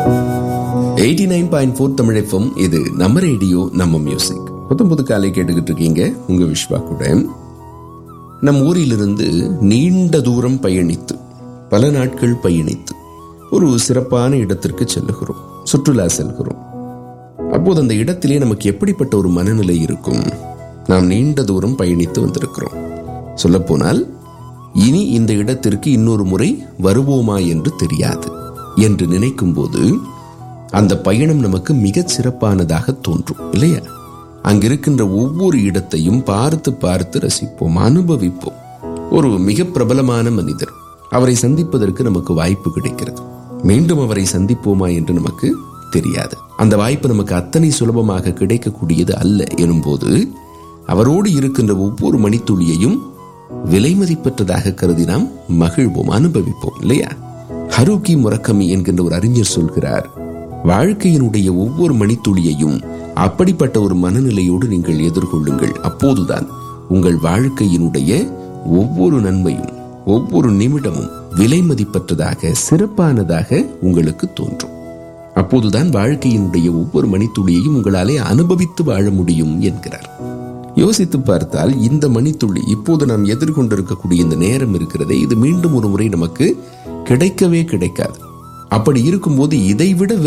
eighty nine point four தமிழப்பம் இது நம்ம ரேடியோ நம்ம மியூசிக் புத்தம் புது காலை கேட்டுக்கிட்டு இருக்கீங்க உங்க விஸ்வா கூட நம் ஊரிலிருந்து நீண்ட தூரம் பயணித்து பல நாட்கள் பயணித்து ஒரு சிறப்பான இடத்திற்கு செல்லுகிறோம் சுற்றுலா செல்கிறோம் அப்போது அந்த இடத்திலே நமக்கு எப்படிப்பட்ட ஒரு மனநிலை இருக்கும் நாம் நீண்ட தூரம் பயணித்து வந்திருக்கிறோம் சொல்லப்போனால் இனி இந்த இடத்திற்கு இன்னொரு முறை வருவோமா என்று தெரியாது என்று நினைக்கும் போது அந்த பயணம் நமக்கு மிகச் சிறப்பானதாக தோன்றும் இல்லையா அங்கிருக்கின்ற ஒவ்வொரு இடத்தையும் பார்த்து பார்த்து ரசிப்போம் அனுபவிப்போம் ஒரு மிக பிரபலமான மனிதர் அவரை சந்திப்பதற்கு நமக்கு வாய்ப்பு கிடைக்கிறது மீண்டும் அவரை சந்திப்போமா என்று நமக்கு தெரியாது அந்த வாய்ப்பு நமக்கு அத்தனை சுலபமாக கிடைக்கக்கூடியது அல்ல எனும்போது அவரோடு இருக்கின்ற ஒவ்வொரு மணித்துளியையும் விலை மதிப்பற்றதாக கருதி நாம் மகிழ்வோம் அனுபவிப்போம் இல்லையா ஹருகி முரக்கமி என்கின்ற ஒரு அறிஞர் சொல்கிறார் வாழ்க்கையினுடைய ஒவ்வொரு மணித்துளியையும் அப்படிப்பட்ட ஒரு மனநிலையோடு நீங்கள் எதிர்கொள்ளுங்கள் அப்போதுதான் உங்கள் வாழ்க்கையினுடைய ஒவ்வொரு நன்மையும் ஒவ்வொரு நிமிடமும் விலை மதிப்பற்றதாக சிறப்பானதாக உங்களுக்கு தோன்றும் அப்போதுதான் வாழ்க்கையினுடைய ஒவ்வொரு மணித்துளியையும் உங்களாலே அனுபவித்து வாழ முடியும் என்கிறார் யோசித்து பார்த்தால் இந்த மணித்துளி இப்போது நாம் எதிர்கொண்டிருக்கக்கூடிய இந்த நேரம் இருக்கிறதே இது மீண்டும் ஒரு முறை நமக்கு கிடைக்கவே கிடைக்காது அப்படி இருக்கும்போது இதைவிட